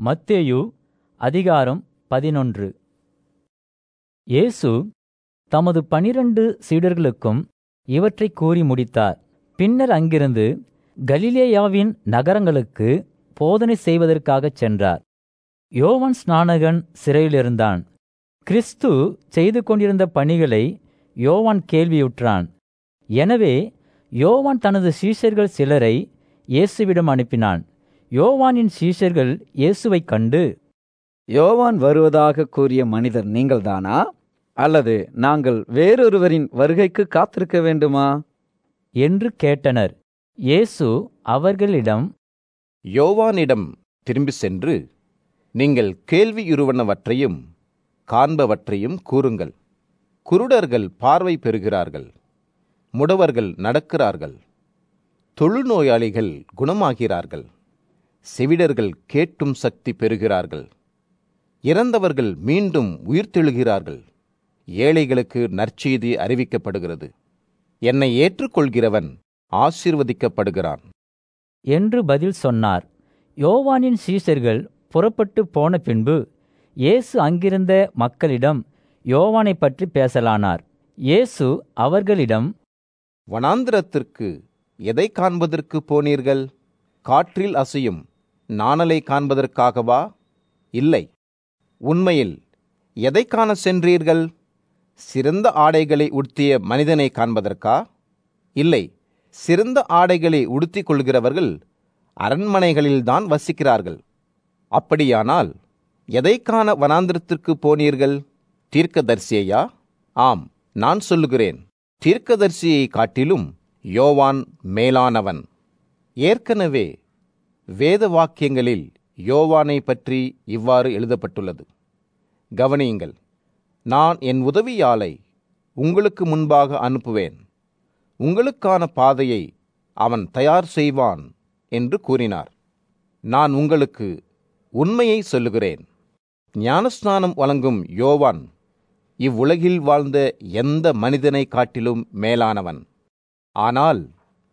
மத்தேயு அதிகாரம் பதினொன்று இயேசு தமது பனிரண்டு சீடர்களுக்கும் இவற்றைக் கூறி முடித்தார் பின்னர் அங்கிருந்து கலிலேயாவின் நகரங்களுக்கு போதனை செய்வதற்காகச் சென்றார் யோவான் ஸ்நானகன் சிறையிலிருந்தான் கிறிஸ்து செய்து கொண்டிருந்த பணிகளை யோவான் கேள்வியுற்றான் எனவே யோவான் தனது சீஷர்கள் சிலரை இயேசுவிடம் அனுப்பினான் யோவானின் சீஷர்கள் இயேசுவைக் கண்டு யோவான் வருவதாக கூறிய மனிதர் நீங்கள்தானா அல்லது நாங்கள் வேறொருவரின் வருகைக்கு காத்திருக்க வேண்டுமா என்று கேட்டனர் இயேசு அவர்களிடம் யோவானிடம் திரும்பி சென்று நீங்கள் கேள்வியுறுவனவற்றையும் காண்பவற்றையும் கூறுங்கள் குருடர்கள் பார்வை பெறுகிறார்கள் முடவர்கள் நடக்கிறார்கள் தொழுநோயாளிகள் குணமாகிறார்கள் செவிடர்கள் கேட்டும் சக்தி பெறுகிறார்கள் இறந்தவர்கள் மீண்டும் உயிர்த்தெழுகிறார்கள் ஏழைகளுக்கு நற்செய்தி அறிவிக்கப்படுகிறது என்னை ஏற்றுக்கொள்கிறவன் ஆசீர்வதிக்கப்படுகிறான் என்று பதில் சொன்னார் யோவானின் சீஷர்கள் புறப்பட்டு போன பின்பு இயேசு அங்கிருந்த மக்களிடம் யோவானைப் பற்றி பேசலானார் இயேசு அவர்களிடம் வனாந்திரத்திற்கு எதை காண்பதற்கு போனீர்கள் காற்றில் அசையும் நாணலை காண்பதற்காகவா இல்லை உண்மையில் எதை காண சென்றீர்கள் சிறந்த ஆடைகளை உடுத்திய மனிதனை காண்பதற்கா இல்லை சிறந்த ஆடைகளை உடுத்திக் கொள்கிறவர்கள் அரண்மனைகளில்தான் வசிக்கிறார்கள் அப்படியானால் எதை காண வனாந்திரத்திற்கு போனீர்கள் தீர்க்கதரிசியையா ஆம் நான் சொல்லுகிறேன் தீர்க்கதரிசியை காட்டிலும் யோவான் மேலானவன் ஏற்கனவே வேத வாக்கியங்களில் யோவானை பற்றி இவ்வாறு எழுதப்பட்டுள்ளது கவனியுங்கள் நான் என் உதவியாளை உங்களுக்கு முன்பாக அனுப்புவேன் உங்களுக்கான பாதையை அவன் தயார் செய்வான் என்று கூறினார் நான் உங்களுக்கு உண்மையை சொல்லுகிறேன் ஞானஸ்நானம் வழங்கும் யோவான் இவ்வுலகில் வாழ்ந்த எந்த மனிதனை காட்டிலும் மேலானவன் ஆனால்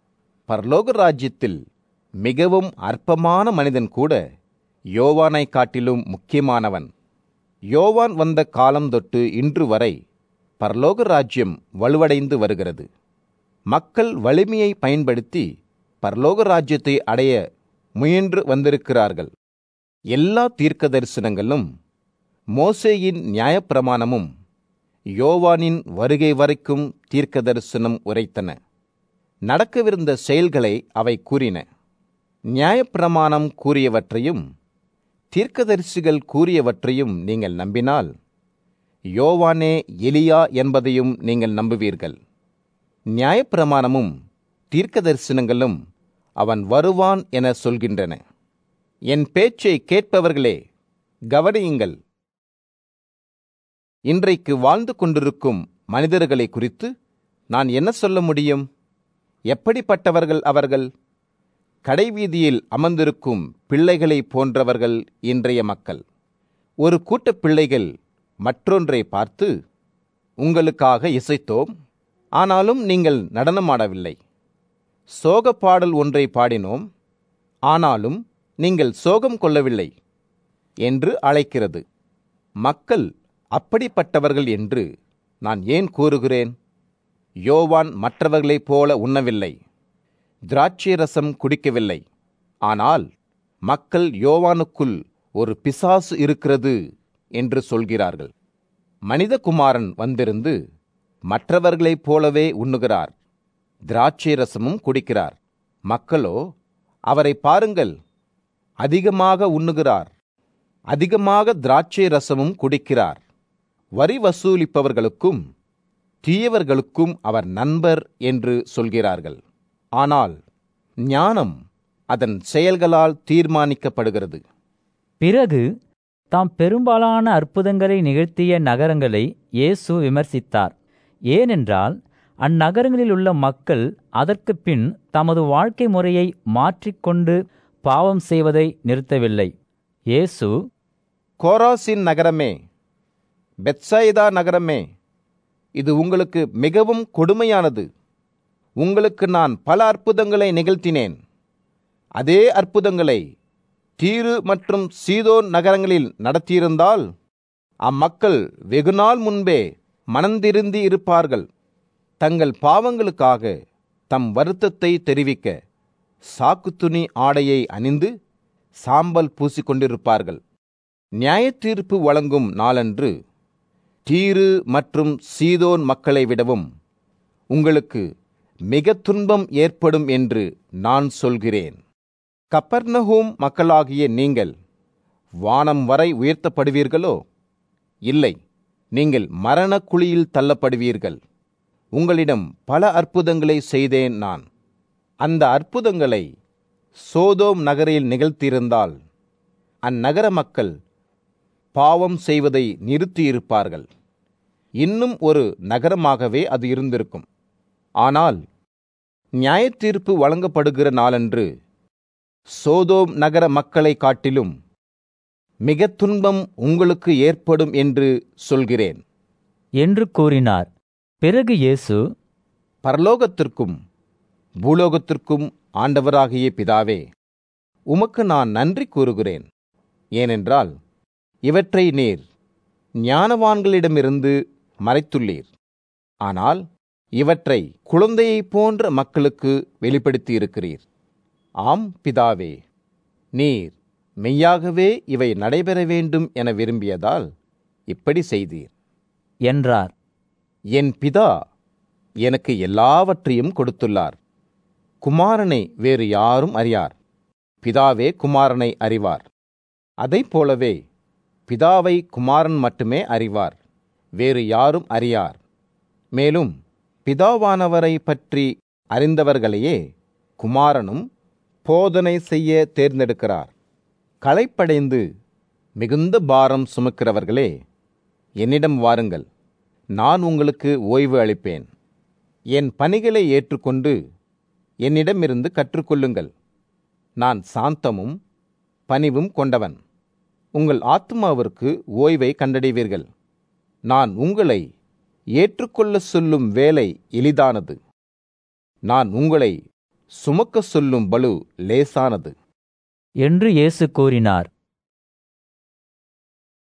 பரலோக ராஜ்யத்தில் மிகவும் அற்பமான மனிதன் கூட யோவானை காட்டிலும் முக்கியமானவன் யோவான் வந்த காலம் தொட்டு இன்று வரை பரலோக ராஜ்யம் வலுவடைந்து வருகிறது மக்கள் வலிமையை பயன்படுத்தி பரலோக ராஜ்யத்தை அடைய முயன்று வந்திருக்கிறார்கள் எல்லா தீர்க்க தரிசனங்களும் மோசேயின் நியாயப்பிரமாணமும் யோவானின் வருகை வரைக்கும் தீர்க்க தரிசனம் உரைத்தன நடக்கவிருந்த செயல்களை அவை கூறின நியாயப்பிரமாணம் கூறியவற்றையும் தீர்க்கதரிசிகள் கூறியவற்றையும் நீங்கள் நம்பினால் யோவானே எலியா என்பதையும் நீங்கள் நம்புவீர்கள் நியாயப்பிரமாணமும் தீர்க்கதரிசனங்களும் அவன் வருவான் என சொல்கின்றன என் பேச்சை கேட்பவர்களே கவனியுங்கள் இன்றைக்கு வாழ்ந்து கொண்டிருக்கும் மனிதர்களை குறித்து நான் என்ன சொல்ல முடியும் எப்படிப்பட்டவர்கள் அவர்கள் கடைவீதியில் அமர்ந்திருக்கும் பிள்ளைகளை போன்றவர்கள் இன்றைய மக்கள் ஒரு கூட்டப் பிள்ளைகள் மற்றொன்றை பார்த்து உங்களுக்காக இசைத்தோம் ஆனாலும் நீங்கள் நடனமாடவில்லை சோக பாடல் ஒன்றை பாடினோம் ஆனாலும் நீங்கள் சோகம் கொள்ளவில்லை என்று அழைக்கிறது மக்கள் அப்படிப்பட்டவர்கள் என்று நான் ஏன் கூறுகிறேன் யோவான் மற்றவர்களைப் போல உண்ணவில்லை திராட்சை ரசம் குடிக்கவில்லை ஆனால் மக்கள் யோவானுக்குள் ஒரு பிசாசு இருக்கிறது என்று சொல்கிறார்கள் மனிதகுமாரன் வந்திருந்து மற்றவர்களைப் போலவே உண்ணுகிறார் திராட்சை ரசமும் குடிக்கிறார் மக்களோ அவரை பாருங்கள் அதிகமாக உண்ணுகிறார் அதிகமாக திராட்சை ரசமும் குடிக்கிறார் வரி வசூலிப்பவர்களுக்கும் தீயவர்களுக்கும் அவர் நண்பர் என்று சொல்கிறார்கள் ஆனால் ஞானம் அதன் செயல்களால் தீர்மானிக்கப்படுகிறது பிறகு தாம் பெரும்பாலான அற்புதங்களை நிகழ்த்திய நகரங்களை இயேசு விமர்சித்தார் ஏனென்றால் அந்நகரங்களில் உள்ள மக்கள் அதற்கு பின் தமது வாழ்க்கை முறையை மாற்றிக்கொண்டு பாவம் செய்வதை நிறுத்தவில்லை இயேசு கோராசின் நகரமே பெத்சாயிதா நகரமே இது உங்களுக்கு மிகவும் கொடுமையானது உங்களுக்கு நான் பல அற்புதங்களை நிகழ்த்தினேன் அதே அற்புதங்களை தீரு மற்றும் சீதோன் நகரங்களில் நடத்தியிருந்தால் அம்மக்கள் வெகுநாள் முன்பே மனந்திருந்தி இருப்பார்கள் தங்கள் பாவங்களுக்காக தம் வருத்தத்தை தெரிவிக்க சாக்குத்துணி ஆடையை அணிந்து சாம்பல் பூசிக்கொண்டிருப்பார்கள் நியாயத்தீர்ப்பு வழங்கும் நாளன்று தீரு மற்றும் சீதோன் மக்களை விடவும் உங்களுக்கு மிக துன்பம் ஏற்படும் என்று நான் சொல்கிறேன் கப்பர்னஹூம் மக்களாகிய நீங்கள் வானம் வரை உயர்த்தப்படுவீர்களோ இல்லை நீங்கள் மரண குழியில் தள்ளப்படுவீர்கள் உங்களிடம் பல அற்புதங்களை செய்தேன் நான் அந்த அற்புதங்களை சோதோம் நகரில் நிகழ்த்தியிருந்தால் அந்நகர மக்கள் பாவம் செய்வதை நிறுத்தியிருப்பார்கள் இன்னும் ஒரு நகரமாகவே அது இருந்திருக்கும் ஆனால் நியாயத்தீர்ப்பு வழங்கப்படுகிற நாளன்று சோதோம் நகர மக்களை காட்டிலும் மிக துன்பம் உங்களுக்கு ஏற்படும் என்று சொல்கிறேன் என்று கூறினார் பிறகு இயேசு பரலோகத்திற்கும் பூலோகத்திற்கும் ஆண்டவராகிய பிதாவே உமக்கு நான் நன்றி கூறுகிறேன் ஏனென்றால் இவற்றை நீர் ஞானவான்களிடமிருந்து மறைத்துள்ளீர் ஆனால் இவற்றை குழந்தையைப் போன்ற மக்களுக்கு வெளிப்படுத்தியிருக்கிறீர் ஆம் பிதாவே நீர் மெய்யாகவே இவை நடைபெற வேண்டும் என விரும்பியதால் இப்படி செய்தீர் என்றார் என் பிதா எனக்கு எல்லாவற்றையும் கொடுத்துள்ளார் குமாரனை வேறு யாரும் அறியார் பிதாவே குமாரனை அறிவார் அதைப் போலவே பிதாவை குமாரன் மட்டுமே அறிவார் வேறு யாரும் அறியார் மேலும் பிதாவானவரை பற்றி அறிந்தவர்களையே குமாரனும் போதனை செய்ய தேர்ந்தெடுக்கிறார் களைப்படைந்து மிகுந்த பாரம் சுமக்கிறவர்களே என்னிடம் வாருங்கள் நான் உங்களுக்கு ஓய்வு அளிப்பேன் என் பணிகளை ஏற்றுக்கொண்டு என்னிடமிருந்து கற்றுக்கொள்ளுங்கள் நான் சாந்தமும் பணிவும் கொண்டவன் உங்கள் ஆத்மாவிற்கு ஓய்வை கண்டடைவீர்கள் நான் உங்களை ஏற்றுக்கொள்ள சொல்லும் வேலை எளிதானது நான் உங்களை சுமக்க சொல்லும் பலு லேசானது என்று இயேசு கூறினார்